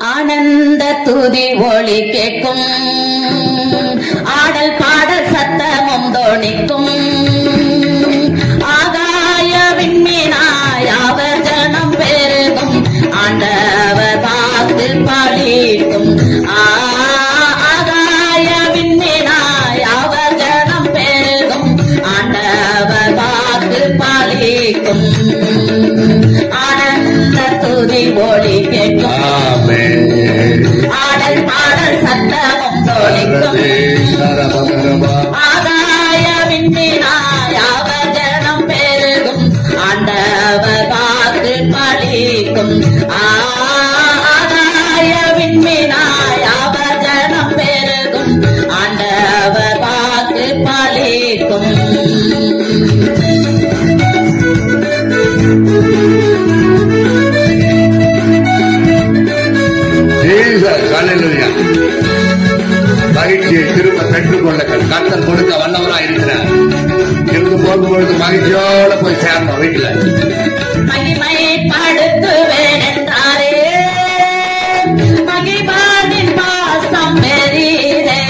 ஆனந்த துதி ஒளி கேட்கும் ஆடல் பாடல் சத்தமும் தோணிக்கும் ஆகாய விண்மீனாய் அவர் ஜனம் பெருகும் ஆண்டவர் வாக்கு பாடிக்கும் ஆ, ஆகாய விண்மீனாய் அவர் ஜனம் பெருகும் ஆண்டவர் வாக்கு பாலிக்கும் ஆனந்த துதி ஒளி கேட்கும் ஆமென். ஆடல் பாடல் சத்தமும் தோணிக்கும் சரபரபா. ஆகாய விண்மீனாய் அவர் ஜனம் பெருகும் ஆண்டவர் வாக்கு பலிக்கும் ஆ, ஆகாய விண்மீனாய் அவர் ஜனம் பெருகும் ஆண்டவர் வாக்கு பலிக்கும் Jesus, hallelujah. மகிழ்ச்சியை திரும்ப பெற்றுக்கொள்ள கர்த்தர் கொடுக்க வல்லவரா இருக்கிறார் இருந்து போகும்பொழுது மகிழ்ச்சியோட போய் சேரணும் வீட்டுல மகிமைப்படுத்துவேன் என்றாரே மகிபானின் பாசம் பெரியதே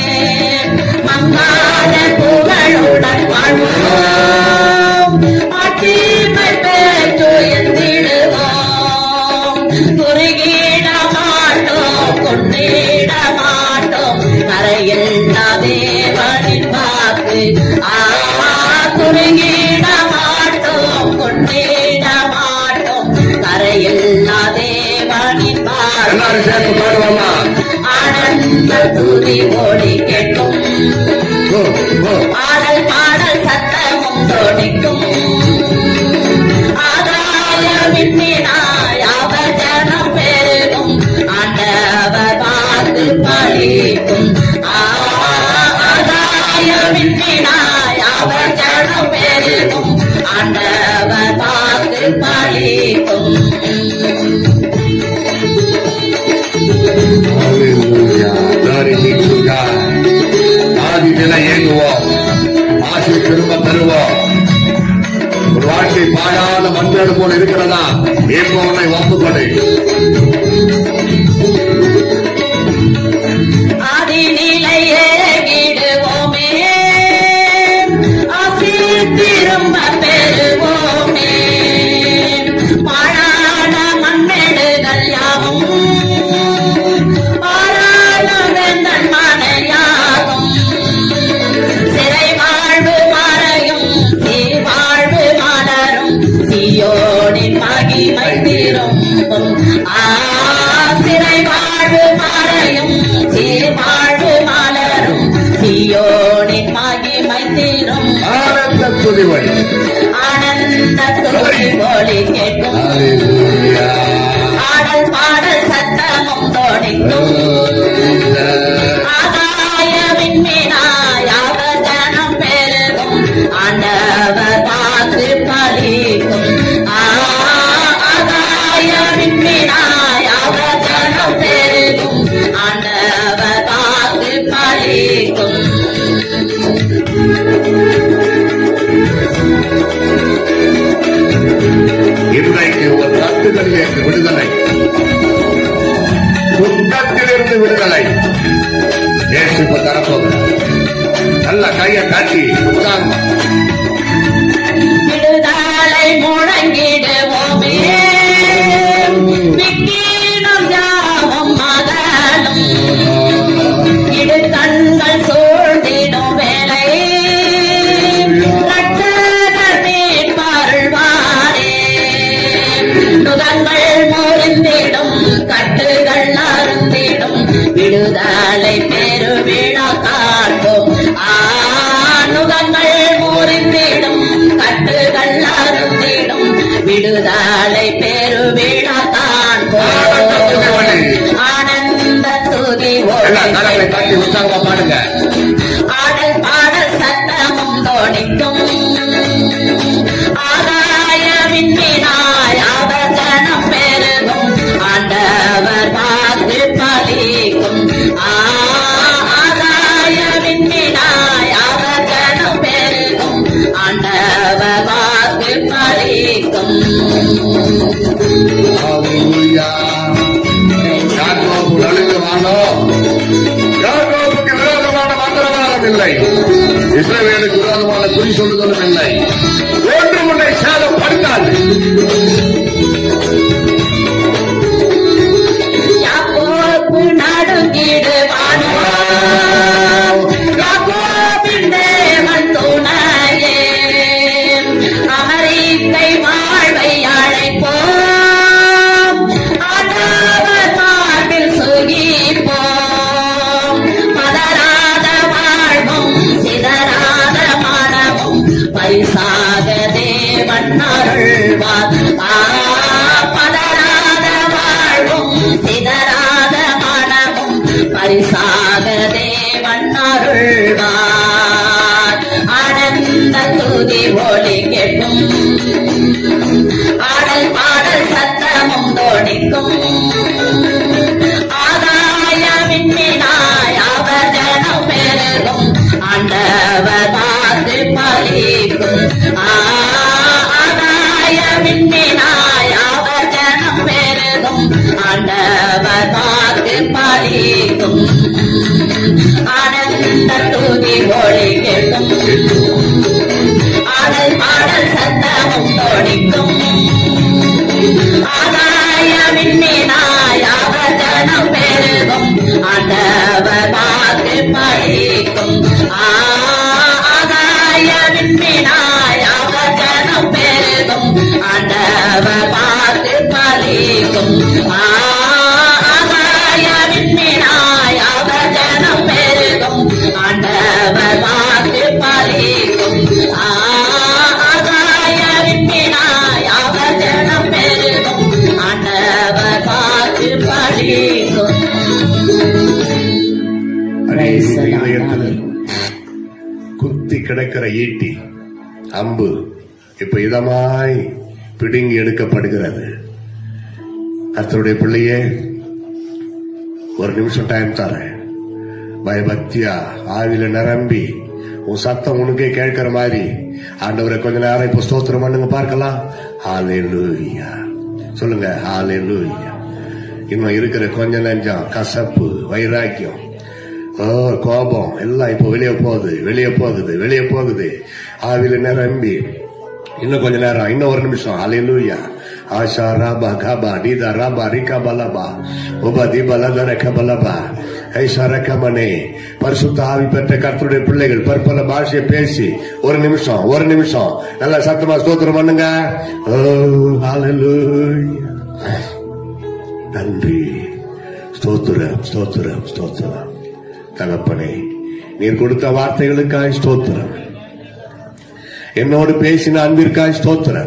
மங்காத புகழுடன் வாழ்வோம் ஆட்சிமை பெற்று எந்திடுவோம் குறுகிட மாட்டோம் கொண்டிட மாட்டோம் கரையில் தேவனின் வாக்கு ஆ குறுகிட மாட்டோம் கொண்டிட மாட்டோம் கரையில் தேவனின் எல்லாரும் வாக்கு சேர்ந்து பாடுவோமா ஆனந்த துதி ஓடி கேட்கும் ஓ, ஓ. ஆடல் பாடல் சத்தமும் தோணிக்கும் ஆகாய விண்ணினாய் அவர் ஜனம் பெருகும் ஆண்டவர் வாக்கு பழிக்கும் ஆகாய விண்ணினாய் அவர் ஜனம் பெருகும் ஆண்டவர் வாக்கு பழிக்கும் Hallelujah. Glory be to God. ஆதி நிலை இயங்குவோம் ஆசை திரும்ப பெறுவோம் ஒரு வாழ்க்கை பாழாத மண்பேடு போல இருக்கிறதா இப்போ உன்னை ஒப்புக்கொடு ஆதிநிலையே கிடுவோமே ஆசி திரும்ப பெறுவோமே பாழான மண்ணெடுகள் யாவும் பாழான வெந்தன் மனையாகும் சிறை வாழ்வு மறையும் சீர்வாழ்வு மலரும் சியோனின் மகிமை திரும்பும் ஆ சிறை வாழ்வு மறையும் சீர்வாழ்வு மலரும் சியோனின் மகிமை திரும்பும் ஆனந்த துதிவை ஆனந்த துளி ஒளி கேட்கும் Hallelujah. ஆடல் பாடல் சத்தமும் தோணிக்கும் Hallelujah. ஆகாய விண்மீனாய் அவர் ஜனம் பெருகும் ஆண்டவர் வாக்கு பலிக்கும் ஆ, ஆகாய விண்மீனாய் அவர் ஜனம் பெருகும் ஆண்டவர் வாக்கு பலிக்கும் இன்றைக்கு ஒரு தட்டுகளில் இருந்து விடுதலை துக்கத்திலிருந்து விடுதலை இயேசு இப்ப தரப்போகிறார் நல்ல கையை காட்டி உற்சாகமா விடுதலை முழங்கிடுவோமே விக்கீனம் யாவும் மகனும் இடு கண்கள் சூழ்ந்திடும் வேலை ரட்சகர் மீட்பருள்வாரே நுகங்கள் முறிந்திடும் கட்டுகள் அருந்திடும் விடுதலை பெருவிழா காட்டும் ஆணுகங்கள் முறிந்திடும் கட்டுகள் அருந்திடும் விடுதலை பெருவிழா காண்போம் ஆனந்த துதி எல்லாம் கரங்களை ஓடி காட்டி உற்சாகமா பாடுங்க ஆடல் பாடல் சத்தமும் தோணிக்கும் ஆகாய விண்ணினாய் அவர் ஜனம் பெருகும் ஆண்டவர் வாக்கு பலிக்கும் ஆ, ஆகாய விண்ணினாய் அவர் ஜனம் பெருகும் ஆண்டவர் வாக்கு பலிக்கும் Hallelujah. God நடுங்குவானோ யாக்கோபுக்கு விரோதமான மந்திரவாதம் இல்லை இஸ்ரவேலுக்கு விரோதமான குறி சொல்லுதலும் இல்லை ஒன்று முன்னை சேதம் படுத்தாது யாக்கோப்பு நடுங்கிடுவானோ யாக்கோபின் தேவன் துணையே அமெரிக்கை வாழ்வை அழைப்போம் ஆண்டவர் மார்பில் சுகிப்போம் பதறாத வாழ்வும் சிதறாத மனமும் பரிசாக தேவன் அருள்வார் ஆ, பதறாத வாழ்வும் சிதறாத மனமும் பரிசாக தேவன் அருள்வார் ஆனந்த துதி ஒளி கேட்கும் ஆடல் பாடல் சத்தமும் தோணிக்கும் ஆதாய விண்ணினாய் அவர் ஜனம் பெருகும் ஆண்டவர் பார்த்து பலிக்கும் ஆதாய விண்ணினாய் அவர் ஜனம் பெருகும் ஆண்டவர் பார்த்து பலிக்கும் ஆனந்த துதி ஒளி கேட்கும் ஆடல் பாடல் சத்தமும் தோணிக்கும் ஆதாய விண்ணினாய் அவர் ஜனம் பெருகும் ஆண்டவர் பார்த்து பழிக்கும் ஆதாய விண்ணினாய் அவர் ஜனம் பெருகும் ஆண்டவர் பார்த்து பழிக்கும் ஆதாய விண்ணினாய் அவர் ஜனம் பெருகும் ஆண்டவர் பார்த்து பழிக்கும் ஆதாய விண்ணினாய் அவர் ஜனம் பெருகும் ஆண்டவர் பார்த்து பழிக்கும் அநேக இதயத்தில் குத்தி கிடக்கிற ஈட்டி அம்பு இப்ப இதமாய் பிடுங்கி எடுக்கப்படுகிறது கர்த்தருடைய பிள்ளையே ஒரு நிமிஷம் டைம் தரேன் பயபக்தியா ஆவில நிரம்பி உன் சத்தம் உனக்கே கேட்கிற மாதிரி ஆண்டவரை கொஞ்ச நேரம் இப்ப ஸ்தோத்திரம் பண்ணுங்க பார்க்கலாம் ஹalleluya சொல்லுங்க ஹalleluya இன்னும் இருக்கிற கொஞ்ச நெஞ்சம் கசப்பு வைராக்கியம் ஓ கோபம் எல்லாம் இப்போ வெளியே போகுது வெளியே போகுது வெளியே போகுது ஆவில நிரம்பி இன்னும் கொஞ்ச நேரம் இன்னும் ஒரு நிமிஷம் அலையலூயா ஆஷா ராபா காபா டீதா ராபா ரிகா பலபா உபா தீபலதர கபலபா ஐஷா ரக்கமனே பரிசுத்த ஆவி பெற்ற கர்த்தருடைய பிள்ளைகள் பற்பல பாஷையை பேசி ஒரு நிமிஷம் ஒரு நிமிஷம் நல்லா சத்தமா ஸ்தோத்திரம் பண்ணுங்க ஓ ஹalleluya நன்றி ஸ்தோத்திரம் ஸ்தோத்திரம் ஸ்தோத்திரம் தகப்பனே நீர் கொடுத்த வார்த்தைகளுக்காய் ஸ்தோத்திரம் என்னோடு பேசின அன்பிற்காய் ஸ்தோத்திரம்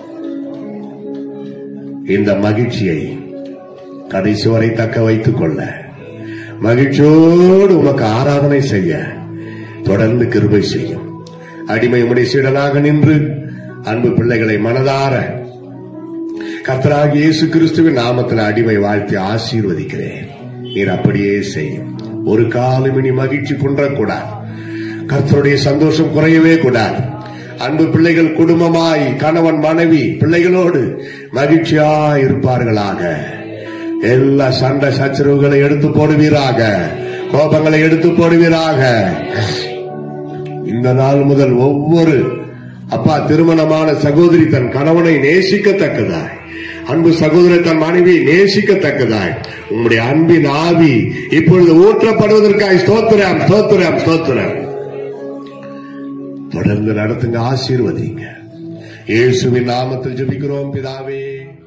இந்த மகிழ்ச்சியை கடைசி வரை தக்க வைத்துக் கொள்ள மகிழ்ச்சியோடு உமக்கு ஆராதனை செய்ய தொடர்ந்து கிருபை செய்யும் அடிமை உடைய சீடனாக நின்று அன்பு பிள்ளைகளை மனதார கர்த்தராகிய இயேசு கிறிஸ்துவின் நாமத்தில் அடிமை வாழ்த்தி ஆசீர்வதிக்கிறேன் நீர் அப்படியே செய்யும் ஒரு காலம் இனி மகிழ்ச்சி குன்றக்கூடாது கர்த்தருடைய சந்தோஷம் குறையவே கூடாது அன்பு பிள்ளைகள் குடும்பமாய் கணவன் மனைவி பிள்ளைகளோடு மகிழ்ச்சியாய் இருப்பார்களாக எல்லா சண்டை சச்சரவுகளை எடுத்து போடுவீராக கோபங்களை எடுத்து போடுவீராக இந்த நாள் முதல் ஒவ்வொரு அப்பா திருமணமான சகோதரி தன் கணவனை நேசிக்கத்தக்கதாய் அன்பு சகோதரி தன் மனைவியை நேசிக்கத்தக்கதாய் உங்களுடைய அன்பின் ஆவி இப்பொழுது ஊற்றப்படுவதற்காய் ஸ்தோத்திரம் ஸ்தோத்திரம் ஸ்தோத்திரம் தொடர்ந்து நடத்துங்க ஆசீர்வதிங்க இயேசுவின் நாமத்தில் ஜெபிக்கிறோம் பிதாவே